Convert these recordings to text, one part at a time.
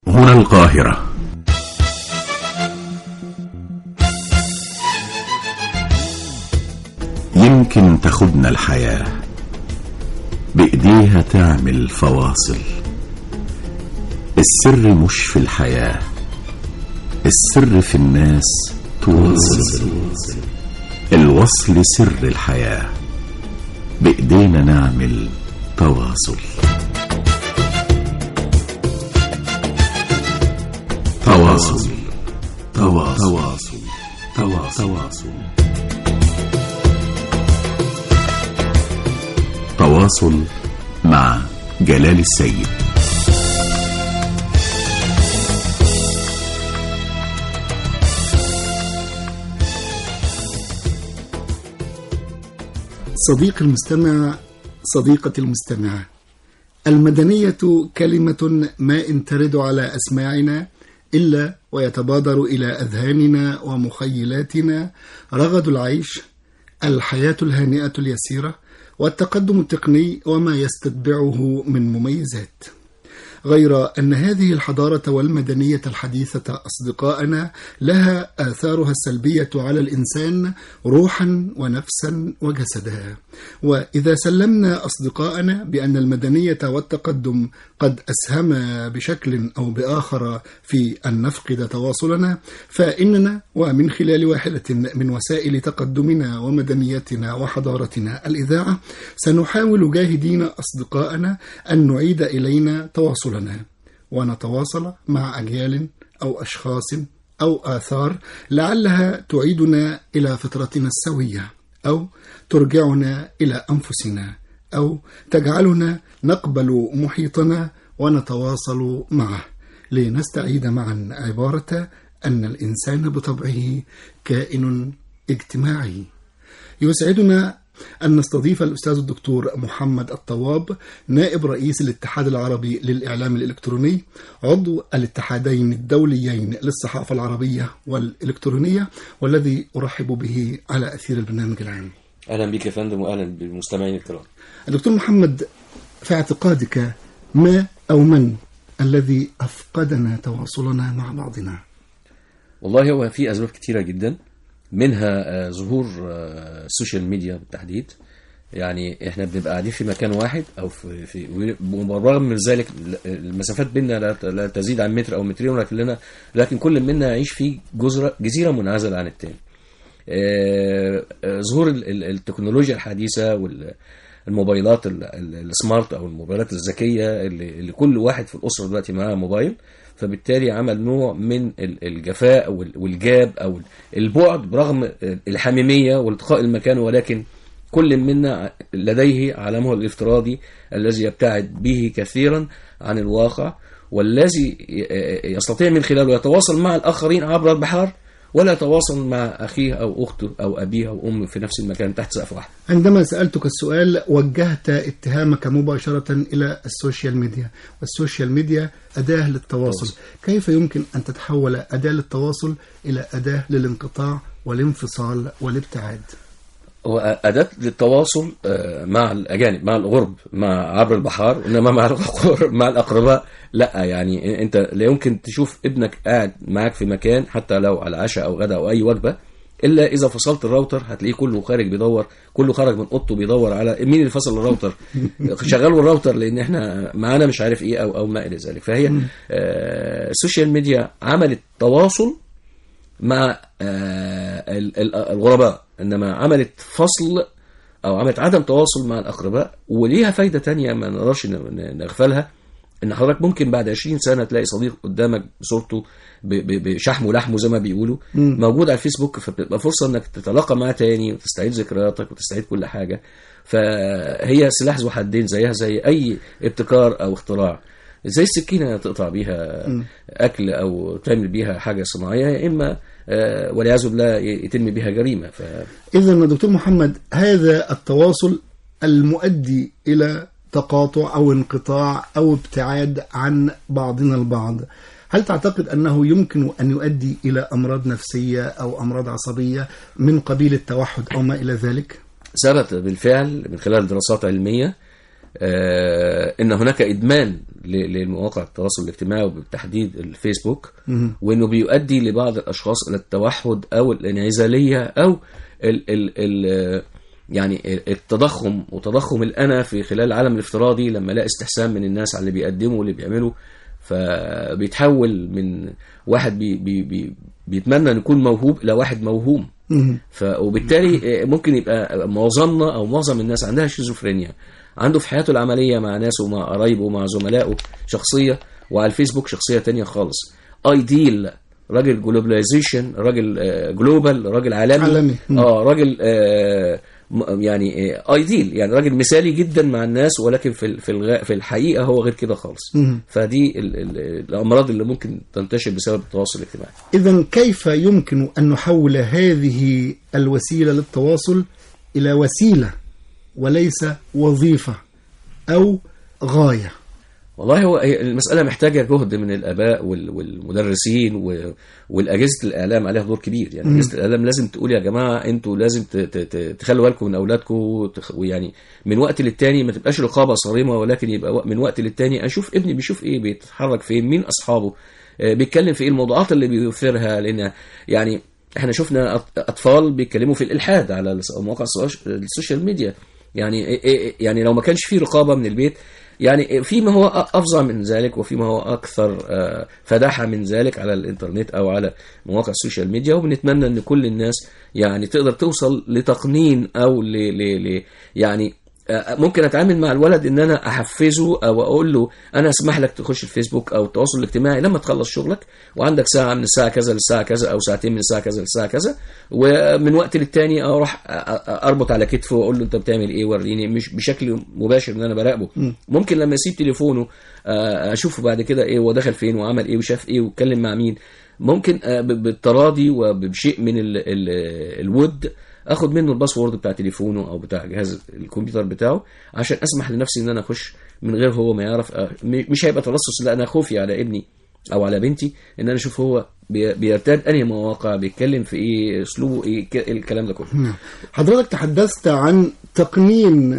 هنا القاهرة يمكن تاخدنا الحياة بإيديها تعمل فواصل السر مش في الحياة السر في الناس تواصل الوصل سر الحياة بإيدينا نعمل تواصل تواصل تواصل تواصل تواصل تواصل مع جلال السيد صديق المستمع صديقة المستمعة المدنية كلمة ما إن ترد على أسماعنا إلا ويتبادر إلى أذهاننا ومخيلاتنا رغد العيش الحياة الهانئة اليسيرة والتقدم التقني وما يستتبعه من مميزات غير أن هذه الحضارة والمدنية الحديثة أصدقائنا لها آثارها السلبية على الإنسان روحا ونفسا وجسدا وإذا سلمنا أصدقائنا بأن المدنية والتقدم قد أسهم بشكل أو بآخر في أن نفقد تواصلنا فإننا ومن خلال واحدة من وسائل تقدمنا ومدنيتنا وحضارتنا الإذاعة سنحاول جاهدين أصدقائنا أن نعيد إلينا تواصلنا ونتواصل مع أجيال أو أشخاص أو آثار لعلها تعيدنا إلى فطرتنا السوية أو ترجعنا إلى أنفسنا أو تجعلنا نقبل محيطنا ونتواصل معه لنستعيد معا عبارة أن الإنسان بطبعه كائن اجتماعي يسعدنا أن نستضيف الأستاذ الدكتور محمد الطواب نائب رئيس الاتحاد العربي للإعلام الإلكتروني عضو الاتحادين الدوليين للصحافة العربية والإلكترونية والذي أرحب به على أثير البرنامج العام اهلا بك يا فندم واهلا بالمستمعين الكرام الدكتور محمد في اعتقادك ما أو من الذي أفقدنا تواصلنا مع بعضنا والله هو في اسباب كتيره جدا منها آه، ظهور آه، السوشيال ميديا بالتحديد يعني احنا بنبقى قاعدين في مكان واحد او في, في وبالرغم من ذلك المسافات بيننا لا, لا تزيد عن متر او مترين ولكننا لكن كل منا يعيش في جزره جزيره منعزله عن التاني آه، آه، ظهور ال- ال- التكنولوجيا الحديثه والموبايلات ال- ال- السمارت او الموبايلات الذكيه اللي, اللي كل واحد في الاسره دلوقتي معاه موبايل فبالتالي عمل نوع من ال- الجفاء وال- والجاب او البعد برغم الحميميه والتقاء المكان ولكن كل منا لديه عالمه الافتراضي الذي يبتعد به كثيرا عن الواقع والذي يستطيع من خلاله يتواصل مع الآخرين عبر البحار ولا يتواصل مع أخيه أو أخته أو أبيه أو أمه في نفس المكان تحت سقف واحد عندما سألتك السؤال وجهت اتهامك مباشرة إلى السوشيال ميديا والسوشيال ميديا أداة للتواصل كيف يمكن أن تتحول أداة للتواصل إلى أداة للانقطاع والانفصال والابتعاد هو أداة للتواصل آه، مع الأجانب مع الغرب مع عبر البحار إنما مع الغرب مع الأقرباء لا يعني أنت لا يمكن تشوف ابنك قاعد معاك في مكان حتى لو على عشاء أو غداء أو أي وجبة إلا إذا فصلت الراوتر هتلاقيه كله خارج بيدور كله خرج من أوضته بيدور على مين اللي فصل الراوتر شغلوا الراوتر لأن إحنا معانا مش عارف إيه أو أو ما إلى ذلك فهي آه، السوشيال ميديا عملت تواصل مع آه، ال- ال- الغرباء انما عملت فصل او عملت عدم تواصل مع الاقرباء وليها فايده تانية ما نقدرش ن- ن- نغفلها ان حضرتك ممكن بعد 20 سنه تلاقي صديق قدامك بصورته ب- ب- بشحمه ولحمه زي ما بيقولوا موجود على الفيسبوك فبتبقى فرصه انك تتلاقى معاه تاني وتستعيد ذكرياتك وتستعيد كل حاجه فهي سلاح ذو حدين زيها زي اي ابتكار او اختراع زي السكينه تقطع بيها اكل او تعمل بيها حاجه صناعيه يا اما آه، والعياذ بالله يتم بها جريمه ف إذا يا دكتور محمد هذا التواصل المؤدي إلى تقاطع أو انقطاع أو ابتعاد عن بعضنا البعض هل تعتقد أنه يمكن أن يؤدي إلى أمراض نفسية أو أمراض عصبية من قبيل التوحد أو ما إلى ذلك؟ ثبت بالفعل من خلال دراسات علميه آه، ان هناك ادمان ل- لمواقع التواصل الاجتماعي وبالتحديد الفيسبوك وانه بيؤدي لبعض الاشخاص الى التوحد او الانعزاليه او ال ال ال يعني التضخم وتضخم الانا في خلال العالم الافتراضي لما الاقي استحسان من الناس على اللي بيقدموا واللي بيعملوا فبيتحول من واحد بي بي بي بيتمنى ان يكون موهوب الى واحد موهوم مم. ف وبالتالي ممكن يبقى معظمنا او معظم الناس عندها شيزوفرينيا عنده في حياته العمليه مع ناسه ومع قرايبه ومع زملائه شخصيه وعلى الفيسبوك شخصيه تانية خالص ايديل راجل جلوبلايزيشن راجل جلوبال راجل عالمي عالمي. مم. اه راجل آه، م- يعني ايديل يعني راجل مثالي جدا مع الناس ولكن في ال- في الغ- في الحقيقه هو غير كده خالص مم. فدي ال- ال- الامراض اللي ممكن تنتشر بسبب التواصل الاجتماعي إذا كيف يمكن أن نحول هذه الوسيلة للتواصل إلى وسيلة وليس وظيفة أو غاية والله هو هي المسألة محتاجة جهد من الآباء وال- والمدرسين و- والأجهزة الإعلام عليها دور كبير يعني أجهزة الإعلام لازم تقول يا جماعة أنتوا لازم ت- ت- ت- تخلوا بالكم من أولادكم وتخ- ويعني من وقت للتاني ما تبقاش رقابة صارمة ولكن يبقى وق- من وقت للتاني أشوف ابني بيشوف إيه بيتحرك فين مين أصحابه آه، بيتكلم في إيه الموضوعات اللي بيثيرها لأن يعني احنا شفنا أط- أطفال بيتكلموا في الإلحاد على الس- مواقع السوش- السوشيال ميديا يعني إيه- إيه- يعني لو ما كانش في رقابة من البيت يعني فيما هو افظع من ذلك وفيما هو اكثر آه، فداحه من ذلك على الانترنت او على مواقع السوشيال ميديا وبنتمنى ان كل الناس يعني تقدر توصل لتقنين او ل, ل, ل يعني آه، ممكن اتعامل مع الولد ان انا احفزه او اقول له انا اسمح لك تخش الفيسبوك او التواصل الاجتماعي لما تخلص شغلك وعندك ساعه من الساعه كذا للساعه كذا او ساعتين من الساعه كذا للساعه كذا ومن وقت للتاني اروح أ- أ- اربط على كتفه واقول له انت بتعمل ايه وريني مش بشكل مباشر ان انا براقبه ممكن لما يسيب تليفونه آه، اشوفه بعد كده ايه هو دخل فين وعمل ايه وشاف ايه واتكلم مع مين ممكن آه، ب- بالتراضي وبشيء من ال ال الود اخد منه الباسورد بتاع تليفونه او بتاع جهاز الكمبيوتر بتاعه عشان اسمح لنفسي ان انا اخش من غير هو ما يعرف آه، م- مش هيبقى تلصص لا انا خوفي على ابني او على بنتي ان انا اشوف هو بي- بيرتاد انهي مواقع بيتكلم في ايه اسلوبه ايه ك- الكلام ده كله حضرتك تحدثت عن تقنين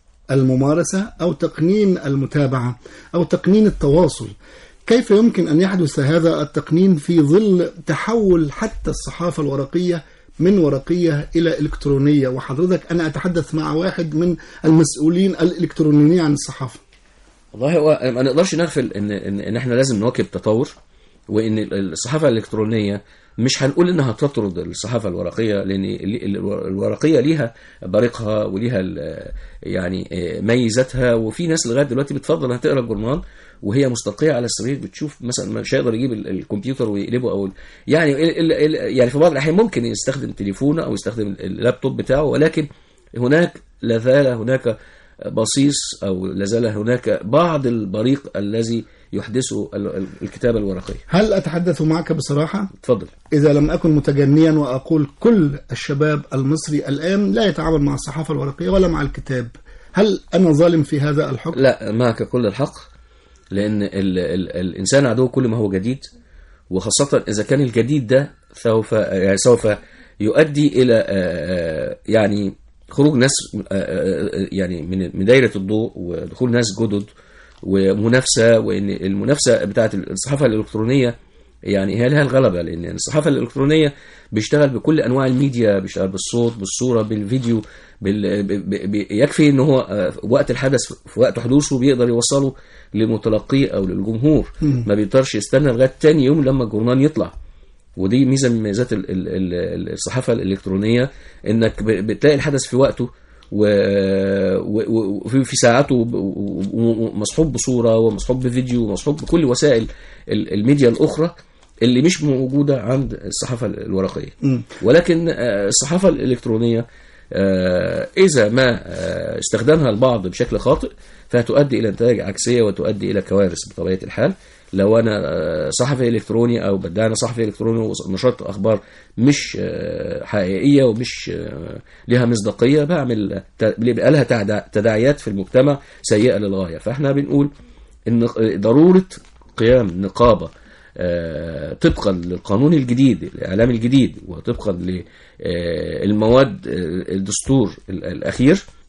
الممارسة أو تقنين المتابعة أو تقنين التواصل كيف يمكن أن يحدث هذا التقنين في ظل تحول حتى الصحافة الورقية من ورقية إلى إلكترونية وحضرتك أنا أتحدث مع واحد من المسؤولين الإلكترونيين عن الصحافة والله هو ما نقدرش نغفل ان ان, إن احنا لازم نواكب تطور وان الصحافه الالكترونيه مش هنقول انها تطرد الصحافه الورقيه لان ال- ال- الورقيه ليها بريقها وليها ال- يعني ميزاتها وفي ناس لغايه دلوقتي بتفضل انها تقرا الجورنال وهي مستلقيه على السرير بتشوف مثلا مش هيقدر يجيب ال- الكمبيوتر ويقلبه او ال- يعني ال- ال- ال- يعني في بعض الاحيان ممكن يستخدم تليفونه او يستخدم اللابتوب بتاعه ولكن هناك لا زال هناك بصيص او لا زال هناك بعض البريق الذي يحدثه ال- ال- الكتابه الورقيه هل أتحدث معك بصراحة؟ اتفضل إذا لم أكن متجنيا وأقول كل الشباب المصري الآن لا يتعامل مع الصحافة الورقية ولا مع الكتاب هل أنا ظالم في هذا الحكم؟ لا معك كل الحق لان ال ال الانسان عدو كل ما هو جديد وخاصه اذا كان الجديد ده سوف يعني سوف يؤدي الى آه، آه، يعني خروج ناس آه، آه، يعني من من دايره الضوء ودخول ناس جدد ومنافسه وان المنافسه بتاعت الصحافه الالكترونيه يعني هي لها الغلبه لان الصحافه الالكترونيه بيشتغل بكل انواع الميديا بيشتغل بالصوت بالصوره بالفيديو بال... ب... ب... ب... يكفي ان هو آه، وقت الحدث في وقت حدوثه بيقدر يوصله لمتلقيه او للجمهور ما بيقدرش يستنى لغايه تاني يوم لما الجورنال يطلع ودي ميزه من ميزات ال- ال- ال- الصحافه الالكترونيه انك ب- بتلاقي الحدث في وقته و- و- وفي في ساعته وب- و- و- ومصحوب بصوره ومصحوب بفيديو ومصحوب بكل وسائل ال- الميديا الاخرى اللي مش موجوده عند الصحافه الورقيه ولكن آه، الصحافه الالكترونيه آه، اذا ما آه، استخدمها البعض بشكل خاطئ فهتؤدي الى نتائج عكسيه وتؤدي الى كوارث بطبيعه الحال لو انا آه، صحفي الكتروني او بدعي انا صحفي الكتروني ونشرت اخبار مش آه، حقيقيه ومش آه، لها مصداقيه بعمل ت- بيبقى لها تعدع- تداعيات في المجتمع سيئه للغايه فاحنا بنقول ان ضروره قيام نقابه آه، طبقا للقانون الجديد الاعلام الجديد وطبقا للمواد الدستور ال- الاخير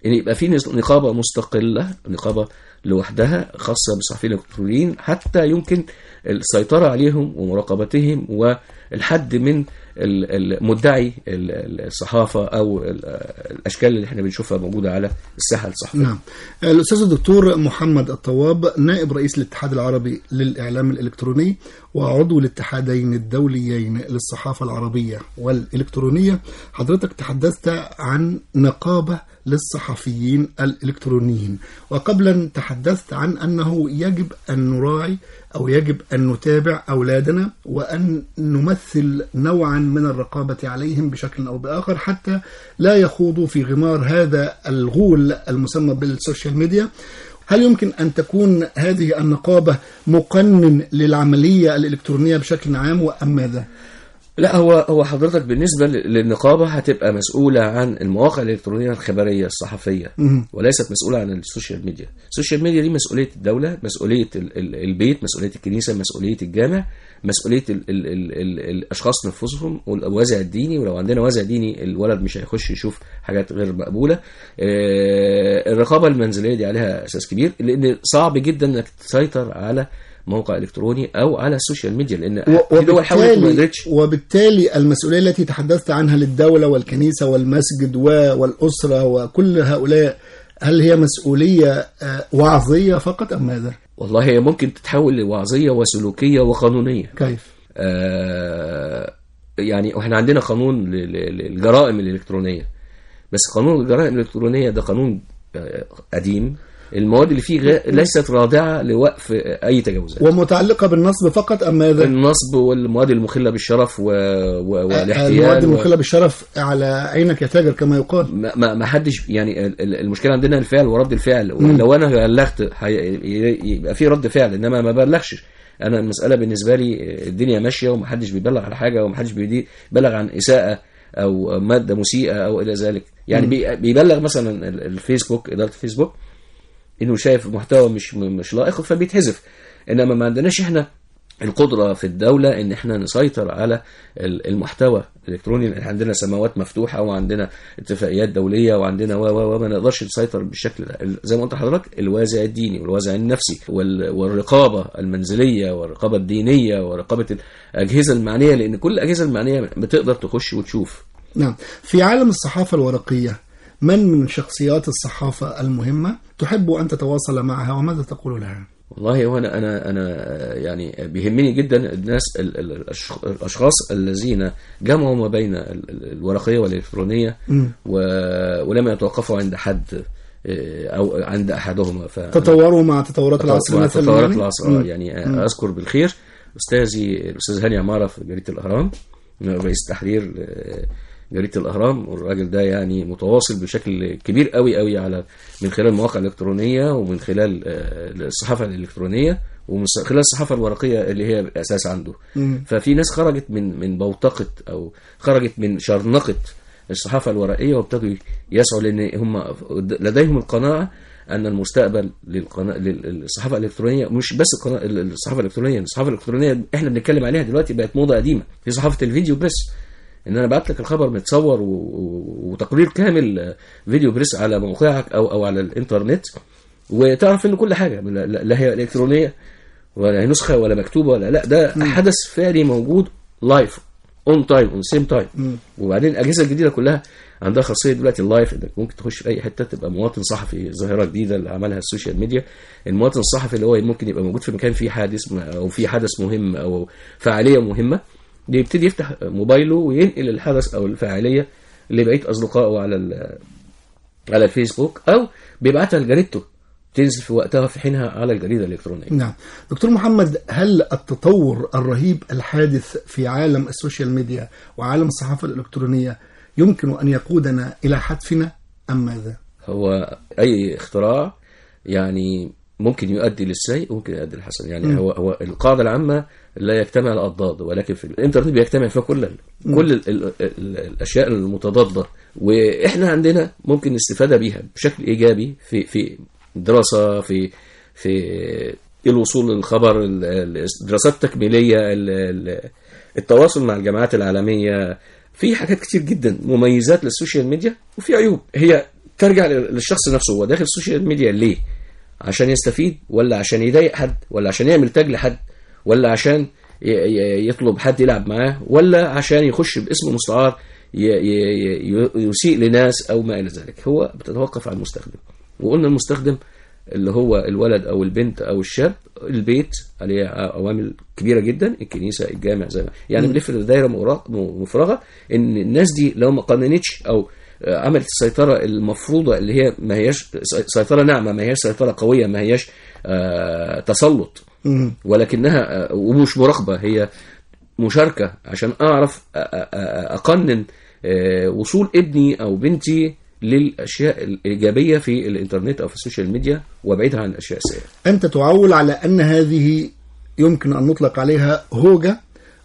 ان يبقى في نز- نقابه مستقله نقابه لوحدها خاصه بالصحفيين الالكترونيين حتى يمكن السيطره عليهم ومراقبتهم والحد من ال- المدعي ال- ال- الصحافه او ال- الاشكال اللي احنا بنشوفها موجوده على الساحه الصحفيه نعم الأستاذ الدكتور محمد الطواب نائب رئيس الاتحاد العربي للإعلام الإلكتروني وعضو الاتحادين الدوليين للصحافة العربية والإلكترونية حضرتك تحدثت عن نقابة للصحفيين الإلكترونيين وقبلا تحدثت عن أنه يجب أن نراعي أو يجب أن نتابع أولادنا وأن نمثل نوعا من الرقابة عليهم بشكل أو بآخر حتى لا يخوضوا في غمار هذا الغول المسمى بالسوشيال ميديا هل يمكن أن تكون هذه النقابة مقنن للعملية الإلكترونية بشكل عام وأم ماذا؟ لا هو هو حضرتك بالنسبه ل- للنقابه هتبقى مسؤوله عن المواقع الالكترونيه الخبريه الصحفيه مهم. وليست مسؤوله عن السوشيال ميديا السوشيال ميديا دي مسؤوليه الدوله مسؤوليه ال- ال- البيت مسؤوليه الكنيسه مسؤوليه الجامع مسؤوليه ال ال ال ال الاشخاص نفسهم والوازع الديني ولو عندنا وازع ديني الولد مش هيخش يشوف حاجات غير مقبوله آه، الرقابه المنزليه دي عليها اساس كبير لان صعب جدا انك تسيطر على موقع الكتروني او على السوشيال ميديا لان و- في دول حاولت وما قدرتش وبالتالي المسؤولية التي تحدثت عنها للدولة والكنيسة والمسجد و- والأسرة وكل هؤلاء هل هي مسؤولية آه، وعظية فقط أم ماذا؟ والله هي ممكن تتحول لوعظيه وسلوكيه وقانونيه كيف؟ آه، يعني واحنا عندنا قانون ل- ل- للجرائم الالكترونيه بس قانون الجرائم الالكترونيه ده قانون آه، قديم المواد اللي فيه غ- ليست رادعه لوقف اي تجاوزات ومتعلقة بالنصب فقط أم ماذا؟ النصب والمواد المخله بالشرف و... و... والاحتيال المواد و- المخلة بالشرف على عينك يا تاجر كما يقال ما ما ما حدش يعني ال- ال- المشكله عندنا الفعل ورد الفعل ولو انا بلغت هي- يبقى في رد فعل انما ما بلغش انا المساله بالنسبه لي الدنيا ماشيه ومحدش بيبلغ على حاجه ومحدش بيدي- بيبلغ عن اساءه او ماده مسيئه او الى ذلك يعني بي- بيبلغ مثلا ال- الفيسبوك اداره الفيسبوك انه شايف محتوى مش مش لائق فبيتحذف انما ما عندناش احنا القدرة في الدولة ان احنا نسيطر على ال- المحتوى الالكتروني لان عندنا سماوات مفتوحة وعندنا اتفاقيات دولية وعندنا و و و ما نقدرش نسيطر بالشكل ده ال- زي ما قلت لحضرتك الوازع الديني والوازع النفسي وال- والرقابة المنزلية والرقابة الدينية ورقابة الأجهزة المعنية لان كل الأجهزة المعنية بتقدر تخش وتشوف نعم في عالم الصحافة الورقية من من شخصيات الصحافة المهمة تحب أن تتواصل معها وماذا تقول لها؟ والله هو انا انا انا يعني بيهمني جدا الناس ال- ال- الأشخ- الاشخاص الذين جمعوا ما بين ال- ال- الورقيه والالكترونيه مم. و- ولم يتوقفوا عند حد آه، او عند احدهما ف تطوروا مع تطورات العصر مع مثلا تطورات يعني؟ العصر آه، مم. يعني آه، اذكر بالخير استاذي الاستاذ هاني عماره في جريده الاهرام رئيس تحرير آه، جريده الاهرام والراجل ده يعني متواصل بشكل كبير قوي قوي على من خلال المواقع الالكترونيه ومن خلال آه، الصحافه الالكترونيه ومن ص- خلال الصحافه الورقيه اللي هي اساس عنده مم. ففي ناس خرجت من من بوتقه او خرجت من شرنقه الصحافه الورقيه وابتدوا يسعوا لان هم لديهم القناعه ان المستقبل للقناة للصحافه الالكترونيه مش بس القناة الصحافه الالكترونيه الصحافه الالكترونيه احنا بنتكلم عليها دلوقتي بقت موضه قديمه في صحافه الفيديو بريس ان انا بعت لك الخبر متصور و- و- وتقرير كامل آه، فيديو بريس على موقعك او او على الانترنت وتعرف ان كل حاجه لا, لا لا هي الكترونيه ولا هي نسخه ولا مكتوبه ولا لا ده حدث فعلي موجود لايف اون تايم اون سيم تايم وبعدين الاجهزه الجديده كلها عندها خاصيه دلوقتي اللايف انك ممكن تخش في اي حته تبقى مواطن صحفي ظاهره جديده اللي عملها السوشيال ميديا المواطن الصحفي اللي هو ممكن يبقى موجود في مكان فيه حادث م- او في حدث مهم او فعاليه مهمه يبتدي يفتح موبايله وينقل الحدث او الفعاليه لبقيه اصدقائه على ال- على الفيسبوك او بيبعتها لجريدته تنزل في وقتها في حينها على الجريده الالكترونيه نعم دكتور محمد هل التطور الرهيب الحادث في عالم السوشيال ميديا وعالم الصحافة الإلكترونية يمكن أن يقودنا إلى حتفنا أم ماذا؟ هو اي اختراع يعني ممكن يؤدي للسيء وممكن يؤدي للحسن يعني هو هو القاعده العامه لا يجتمع الاضداد ولكن في الانترنت بيجتمع فيها كل ال كل ال ال ال الاشياء المتضاده واحنا عندنا ممكن الاستفاده بيها بشكل ايجابي في في دراسه في في الوصول للخبر ال- ال- الدراسات التكميليه ال- ال- التواصل مع الجامعات العالميه في حاجات كتير جدا مميزات للسوشيال ميديا وفي عيوب هي ترجع لل- للشخص نفسه هو داخل السوشيال ميديا ليه عشان يستفيد ولا عشان يضايق حد ولا عشان يعمل تاج لحد ولا عشان ي- ي- يطلب حد يلعب معاه ولا عشان يخش باسم مستعار ي- ي- ي- يسيء لناس او ما الى ذلك هو بتتوقف على المستخدم وقلنا المستخدم اللي هو الولد او البنت او الشاب البيت عليه عوامل كبيره جدا الكنيسه الجامع زي ما يعني بنلف دايره مغرق- مفرغه ان الناس دي لو ما قننتش او عملت السيطره المفروضه اللي هي ما هياش سيطره ناعمه ما هياش سيطره قويه ما هياش آه، تسلط مم. ولكنها آه، ومش مراقبه هي مشاركه عشان اعرف أ- أ- أ- اقنن آه، وصول ابني او بنتي للاشياء الايجابيه في الانترنت او في السوشيال ميديا وابعدها عن الاشياء السيئه أنت تعول على أن هذه يمكن أن نطلق عليها هوجة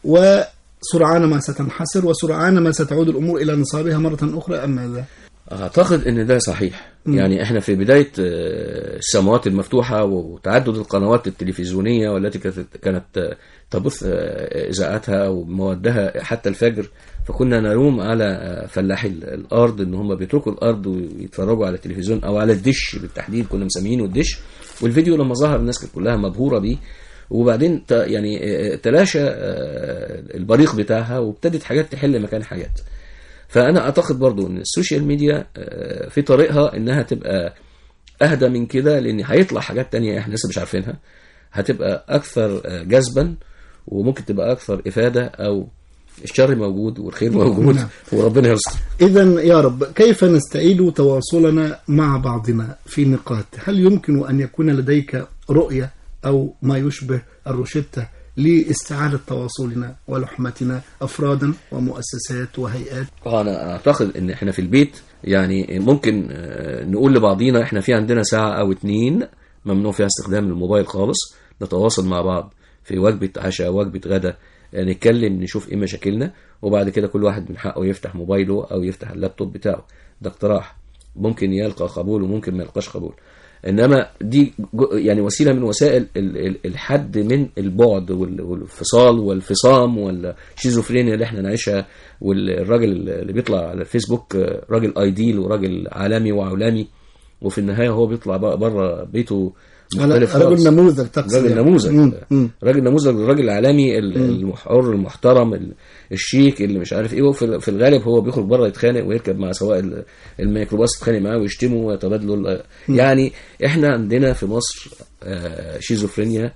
وسرعان ما ستنحسر وسرعان ما ستعود الأمور إلى نصابها مرة أخرى أم ماذا؟ اعتقد ان ده صحيح يعني احنا في بدايه آه، السماوات المفتوحه وتعدد القنوات التلفزيونيه والتي كانت كانت آه، تبث آه، اذاعاتها وموادها حتى الفجر فكنا نلوم على آه، فلاحي ال- الارض ان هم بيتركوا الارض ويتفرجوا على التلفزيون او على الدش بالتحديد كنا مسميينه الدش والفيديو لما ظهر الناس كانت كلها مبهوره بيه وبعدين ت- يعني آه، تلاشى آه، البريق بتاعها وابتدت حاجات تحل مكان حاجات فانا اعتقد برضو ان السوشيال ميديا آه، في طريقها انها تبقى اهدى من كده لان هيطلع حاجات تانية احنا لسه مش عارفينها هتبقى اكثر آه، جذبا وممكن تبقى اكثر افاده او الشر موجود والخير موجود نعم. وربنا يستر إذا يا رب كيف نستعيد تواصلنا مع بعضنا في نقاط هل يمكن أن يكون لديك رؤية أو ما يشبه الروشتة لاستعادة تواصلنا ولحمتنا أفرادا ومؤسسات وهيئات انا اعتقد ان احنا في البيت يعني ممكن آه، نقول لبعضينا احنا في عندنا ساعه او اتنين ممنوع فيها استخدام الموبايل خالص نتواصل مع بعض في وجبه عشاء وجبه غدا آه، نتكلم نشوف ايه مشاكلنا وبعد كده كل واحد من حقه يفتح موبايله او يفتح اللابتوب بتاعه ده اقتراح ممكن يلقى قبول وممكن ما يلقاش قبول انما دي جو- يعني وسيله من وسائل ال- ال- الحد من البعد وال- والانفصال والفصام والشيزوفرينيا اللي احنا نعيشها والراجل اللي بيطلع على الفيسبوك آه، راجل ايديل وراجل عالمي وعولمي وفي النهايه هو بيطلع بره بيته مختلف رجل خالص. نموذج تقصد راجل يعني. نموذج مم. مم. راجل نموذج الراجل العالمي ال- المحر المحترم ال- الشيك اللي مش عارف ايه وفي في الغالب هو بيخرج بره يتخانق ويركب مع سواق ال- الميكروباص يتخانق معاه ويشتمه ويتبادلوا ال- يعني احنا عندنا في مصر آه، شيزوفرينيا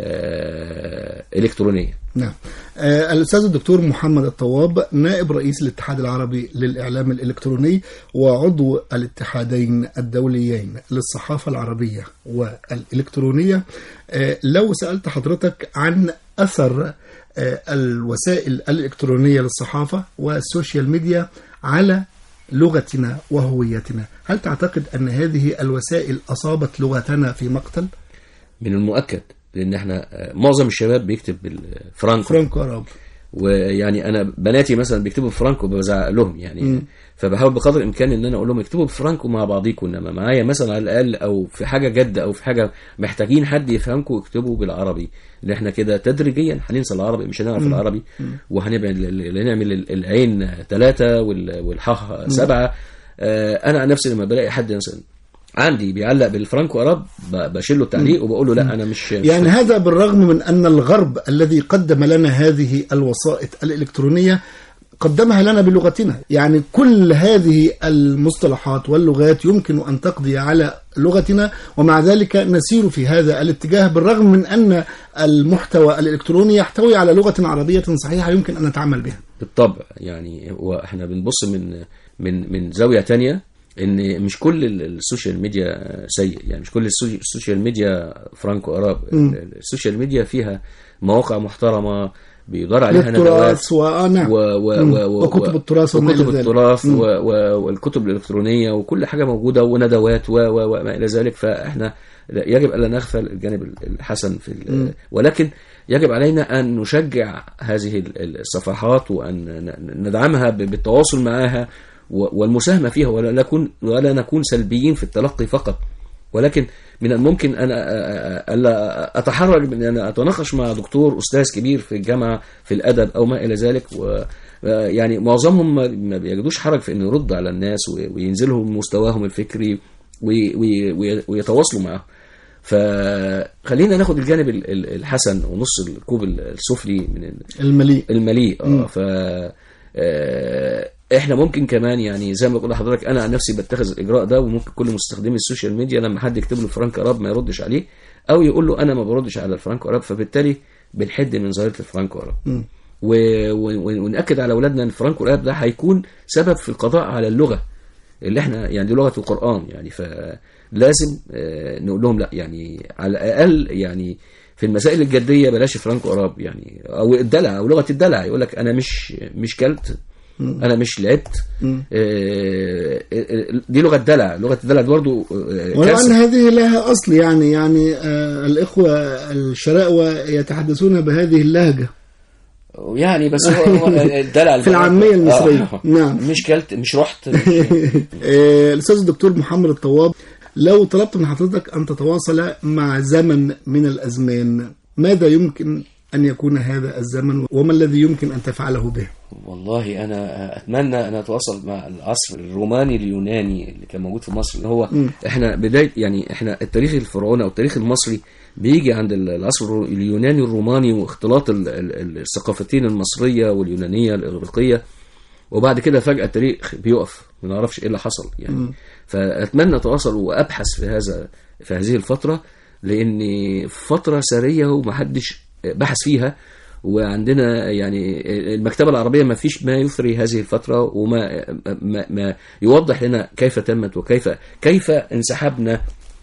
آه، الكترونيه نعم آه الأستاذ الدكتور محمد الطواب نائب رئيس الاتحاد العربي للإعلام الإلكتروني وعضو الاتحادين الدوليين للصحافة العربية والإلكترونية آه لو سألت حضرتك عن أثر آه الوسائل الإلكترونية للصحافة والسوشيال ميديا على لغتنا وهويتنا هل تعتقد أن هذه الوسائل أصابت لغتنا في مقتل؟ من المؤكد لان احنا آه، معظم الشباب بيكتب بالفرانكو فرانكو أراب ويعني انا بناتي مثلا بيكتبوا بفرانكو بزعق لهم يعني فبحاول بقدر الامكان ان انا اقول لهم اكتبوا بفرانكو مع بعضيكم انما معايا مثلا على الاقل او في حاجه جد او في حاجه محتاجين حد يفهمكم اكتبوا بالعربي اللي احنا كده تدريجيا هننسى العربي مش هنعرف العربي وهنبعد ل- ل- نعمل ال- العين ثلاثه والحاء سبعه آه، انا عن نفسي لما بلاقي حد مثلا عندي بيعلق بالفرانكو اراب ب- بشيل له التعليق وبقول له لا انا مش مش يعني هذا بالرغم من أن الغرب الذي قدم لنا هذه الوسائط الإلكترونية قدمها لنا بلغتنا يعني كل هذه المصطلحات واللغات يمكن أن تقضي على لغتنا ومع ذلك نسير في هذا الاتجاه بالرغم من أن المحتوى الإلكتروني يحتوي على لغة عربية صحيحة يمكن أن نتعامل بها بالطبع يعني هو احنا بنبص من من من زاويه تانية ان مش كل ال- السوشيال ميديا سيء يعني مش كل السو- السوشيال ميديا فرانكو اراب ال- السوشيال ميديا فيها مواقع محترمه بيدار عليها ندوات للتراث ونعم و و مم. و و وكتب التراث وما وكتب إلى ذلك. التراث مم. و و والكتب الإلكترونية وكل حاجة موجودة وندوات و و وما إلى ذلك فإحنا يجب ألا نغفل الجانب الحسن في ال- ولكن يجب علينا أن نشجع هذه ال- الصفحات وأن ن- ندعمها ب- بالتواصل معها و- والمساهمة فيها ولا نكون ولا نكون سلبيين في التلقي فقط ولكن من الممكن انا أ- أ- الا اتحرج من ان اتناقش مع دكتور استاذ كبير في الجامعه في الادب او ما الى ذلك و يعني معظمهم ما- ما بيجدوش حرج في انه يرد على الناس و- وينزلوا من مستواهم الفكري وي- وي- وي- ويتواصلوا معهم فخلينا ناخد الجانب ال- ال- الحسن ونص الكوب السفلي من ال- المليء المليء اه ف آه، احنا ممكن كمان يعني زي ما بقول لحضرتك انا عن نفسي بتخذ الاجراء ده وممكن كل مستخدمي السوشيال ميديا لما حد يكتب له فرانك اراب ما يردش عليه او يقول له انا ما بردش على الفرانك اراب فبالتالي بنحد من ظاهره الفرانك اراب و... و... ونأكد على اولادنا ان الفرانكو اراب ده هيكون سبب في القضاء على اللغه اللي احنا يعني دي لغه القران يعني فلازم آه، نقول لهم لا يعني على الاقل يعني في المسائل الجديه بلاش فرانكو اراب يعني او الدلع او لغه الدلع يقول لك انا مش مش كلت انا مش لعبت آه، آه، دي لغه دلع لغه الدلع دي برضه آه، ولو كارثة. أن هذه لها أصل يعني يعني آه الإخوة الشراءوة يتحدثون بهذه اللهجة يعني بس هو هو الدلع في العامية المصرية. نعم. مش كلت مش رحت مش آه، الأستاذ الدكتور محمد الطواب لو طلبت من حضرتك أن تتواصل مع زمن من الأزمان ماذا يمكن أن يكون هذا الزمن وما الذي يمكن أن تفعله به والله انا اتمنى ان اتواصل مع العصر الروماني اليوناني اللي كان موجود في مصر اللي هو احنا بدايه يعني احنا التاريخ الفرعوني او التاريخ المصري بيجي عند العصر الرو- اليوناني الروماني واختلاط ال- ال- الثقافتين المصريه واليونانيه الاغريقيه وبعد كده فجاه التاريخ بيقف ما نعرفش ايه اللي حصل يعني فاتمنى اتواصل وابحث في هذا في هذه الفتره لان فتره سريه ومحدش بحث فيها وعندنا يعني المكتبة العربية ما فيش ما يثري هذه الفترة وما ما, ما يوضح لنا كيف تمت وكيف كيف انسحبنا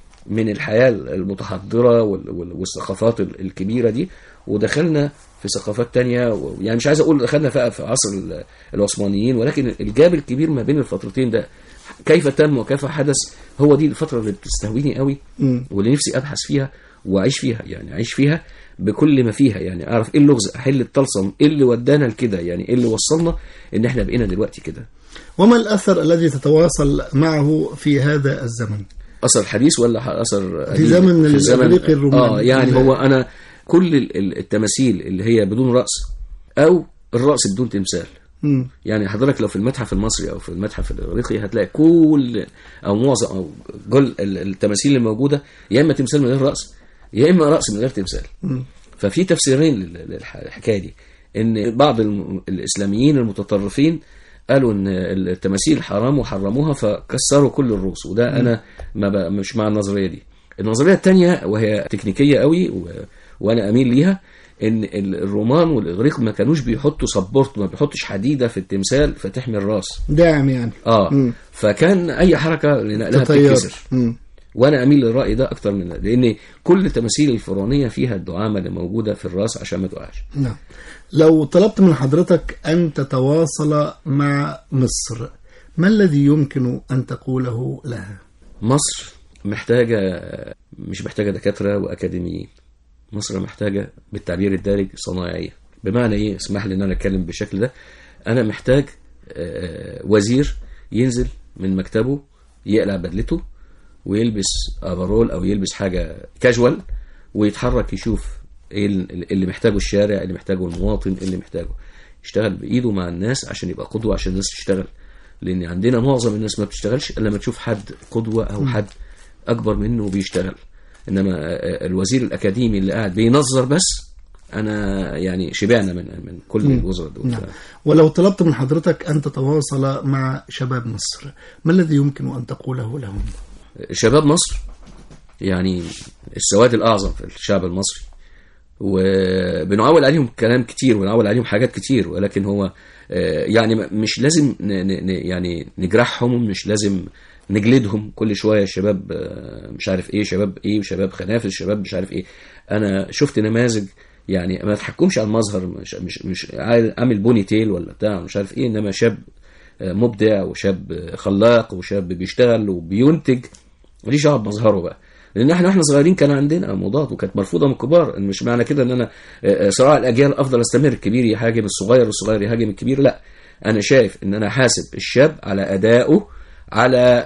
من الحياة المتحضرة وال- وال- والثقافات ال- الكبيرة دي ودخلنا في ثقافات تانية و- يعني مش عايز أقول دخلنا في في عصر ال- العثمانيين ولكن الجاب الكبير ما بين الفترتين ده كيف تم وكيف حدث هو دي الفترة اللي بتستهويني قوي واللي نفسي أبحث فيها وأعيش فيها يعني أعيش فيها بكل ما فيها يعني أعرف إيه اللغز أحل الطلسم إيه اللي ودانا لكده يعني إيه اللي وصلنا إن إحنا بقينا دلوقتي كده وما الأثر الذي تتواصل معه في هذا الزمن اثر حديث ولا ح- اثر قديم؟ زمن في الزمن- الإغريقي الروماني. اه يعني هو انا كل ال- ال- التماثيل اللي هي بدون راس او الراس بدون تمثال مم. يعني حضرتك لو في المتحف المصري او في المتحف الاغريقي هتلاقي كل او معظم او كل ال- التماثيل الموجوده يا اما تمثال من غير راس يا اما راس من غير تمثال ففي تفسيرين لل- للح- للحكايه دي ان بعض الم- الاسلاميين المتطرفين قالوا ان التماثيل حرام وحرموها فكسروا كل الرؤوس وده انا ما ب- مش مع النظريه دي النظريه الثانيه وهي تكنيكيه قوي و... وانا اميل ليها ان ال- الرومان والاغريق ما كانوش بيحطوا سبورت ما بيحطش حديده في التمثال فتحمي الراس داعم يعني اه مم. فكان اي حركه لنقلها تطير بتتكسر مم. وانا اميل للراي ده اكتر من لان كل التماثيل الفرعونيه فيها الدعامه اللي موجوده في الراس عشان ما تقعش نعم لو طلبت من حضرتك أن تتواصل مع مصر ما الذي يمكن أن تقوله لها مصر محتاجه مش محتاجه دكاتره واكاديميين مصر محتاجه بالتعبير الدارج صنايعيه بمعنى ايه اسمح لي ان انا اتكلم بالشكل ده انا محتاج آه، وزير ينزل من مكتبه يقلع بدلته ويلبس افرول او يلبس حاجه كاجوال ويتحرك يشوف ايه ال- اللي محتاجه الشارع اللي محتاجه المواطن اللي محتاجه يشتغل بايده مع الناس عشان يبقى قدوه عشان الناس تشتغل لان عندنا معظم الناس ما بتشتغلش الا لما تشوف حد قدوه او حد اكبر منه بيشتغل انما آه، الوزير الاكاديمي اللي قاعد بينظر بس انا يعني شبعنا من من كل الوزراء دول نعم. ولو طلبت من حضرتك أن تتواصل مع شباب مصر ما الذي يمكن أن تقوله لهم شباب مصر يعني السواد الأعظم في الشعب المصري وبنعول عليهم كلام كتير ونعول عليهم حاجات كتير ولكن هو آه، يعني م- مش لازم ن- ن- ن- يعني نجرحهم مش لازم نجلدهم كل شويه شباب آه، مش عارف ايه شباب ايه وشباب خنافس شباب مش عارف ايه انا شفت نماذج يعني ما تحكمش على المظهر مش مش مش عامل بوني تيل ولا بتاع مش عارف ايه انما شاب آه، مبدع وشاب آه، خلاق وشاب بيشتغل وبينتج ماليش دعوه بمظهره بقى لان احنا واحنا صغيرين كان عندنا موضات وكانت مرفوضه من الكبار مش معنى كده ان انا آه، آه، صراع الاجيال افضل استمر الكبير يهاجم الصغير والصغير يهاجم الكبير لا انا شايف ان انا حاسب الشاب على ادائه على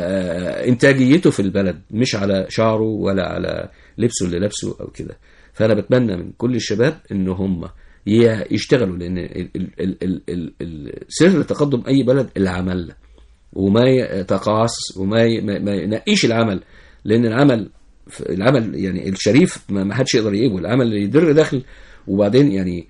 آه، انتاجيته في البلد مش على شعره ولا على لبسه اللي لابسه او كده فانا بتمنى من كل الشباب ان هم ي- يشتغلوا لان ال- ال- ال- ال- ال- ال- سر تقدم اي بلد العمل وما يتقاعس وما ي- ما ما ينقيش العمل لان العمل العمل يعني الشريف ما ما حدش يقدر يجيبه العمل اللي يدر دخل وبعدين يعني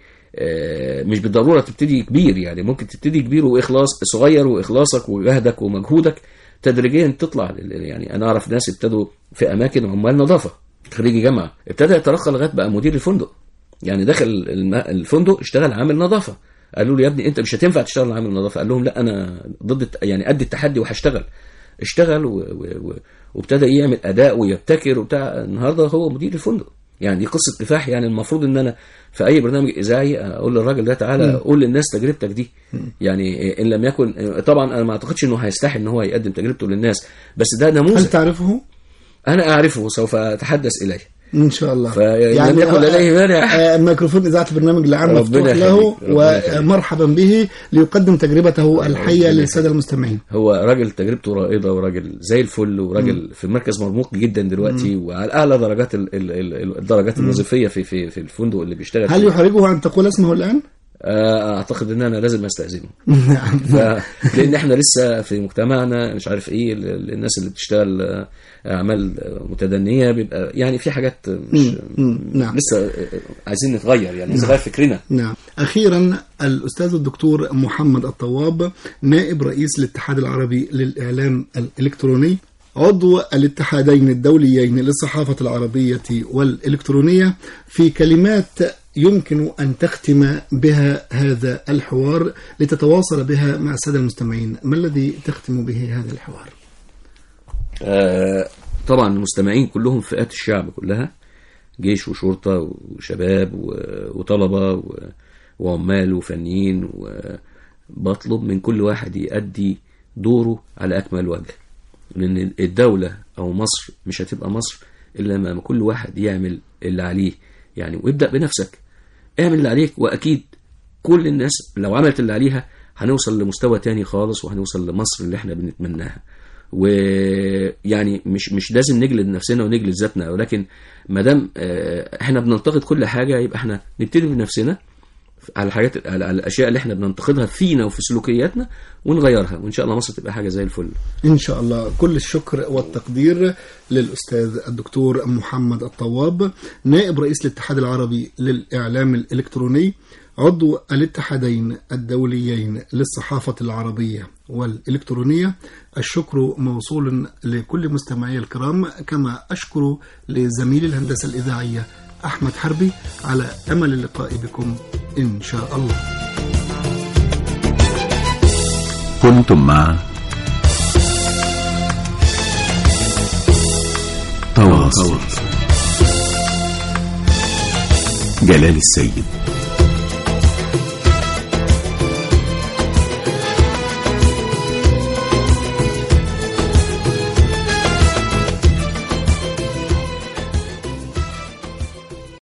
آه، مش بالضروره تبتدي كبير يعني ممكن تبتدي كبير واخلاص صغير واخلاصك وجهدك ومجهودك تدريجيا تطلع لل- يعني انا اعرف ناس ابتدوا في اماكن عمال نظافه خريجي جامعه ابتدى يترقى لغايه بقى مدير الفندق يعني دخل الم- الفندق اشتغل عامل نظافه قالوا له يا ابني انت مش هتنفع تشتغل عامل نظافه قال لهم لا انا ضد الت- يعني قد التحدي وهشتغل اشتغل و... و... و... وابتدى يعمل اداء ويبتكر وبتاع النهارده هو مدير الفندق يعني دي قصه كفاح يعني المفروض ان انا في اي برنامج اذاعي اقول للراجل ده تعالى قول للناس تجربتك دي يعني ان لم يكن طبعا انا ما اعتقدش انه هيستحي ان هو يقدم تجربته للناس بس ده هل نموذج تعرفه؟ انا اعرفه سوف اتحدث اليه ان شاء الله فإن لم يكن لديه مانع. آه، الميكروفون اذاعه البرنامج العام ربنا مفتوح يخليك، له ربنا يخليك. ومرحبا به ليقدم تجربته الحيه للساده المستمعين هو راجل تجربته رائده وراجل زي الفل وراجل في مركز مرموق جدا دلوقتي وعلى اعلى درجات ال ال ال الدرجات الوظيفيه في في في الفندق اللي بيشتغل هل فيه. يحرجه ان تقول اسمه الان؟ آه، اعتقد ان انا لازم استاذنه نعم ف... لان احنا لسه في مجتمعنا مش عارف ايه ال- ال- الناس اللي بتشتغل آه، اعمال آه، متدنيه بيبقى يعني في حاجات مش مم، نعم. لسه آه، عايزين نتغير يعني نغير فكرنا نعم أخيرا الأستاذ الدكتور محمد الطواب نائب رئيس الاتحاد العربي للإعلام الإلكتروني عضو الاتحادين الدوليين للصحافة العربية والإلكترونية في كلمات يمكن أن تختم بها هذا الحوار لتتواصل بها مع السادة المستمعين ما الذي تختم به هذا الحوار؟ آه، طبعا المستمعين كلهم فئات الشعب كلها جيش وشرطة وشباب و- وطلبة و- وعمال وفنيين وبطلب من كل واحد يأدي دوره على أكمل وجه لأن الدولة أو مصر مش هتبقى مصر إلا لما كل واحد يعمل اللي عليه يعني وابدأ بنفسك اعمل اللي عليك وأكيد كل الناس لو عملت اللي عليها هنوصل لمستوى تاني خالص وهنوصل لمصر اللي احنا بنتمناها ويعني مش مش لازم نجلد نفسنا ونجلد ذاتنا ولكن ما دام آه، احنا بننتقد كل حاجه يبقى احنا نبتدي بنفسنا على الحاجات على على الاشياء اللي احنا بننتقدها فينا وفي سلوكياتنا ونغيرها وان شاء الله مصر تبقى حاجه زي الفل إن شاء الله كل الشكر والتقدير للأستاذ الدكتور محمد الطواب نائب رئيس الاتحاد العربي للإعلام الإلكتروني عضو الاتحادين الدوليين للصحافة العربية والإلكترونية الشكر موصول لكل مستمعي الكرام كما أشكر لزميل الهندسة الإذاعية أحمد حربي على أمل اللقاء بكم إن شاء الله كنتم مع تواصل جلال السيد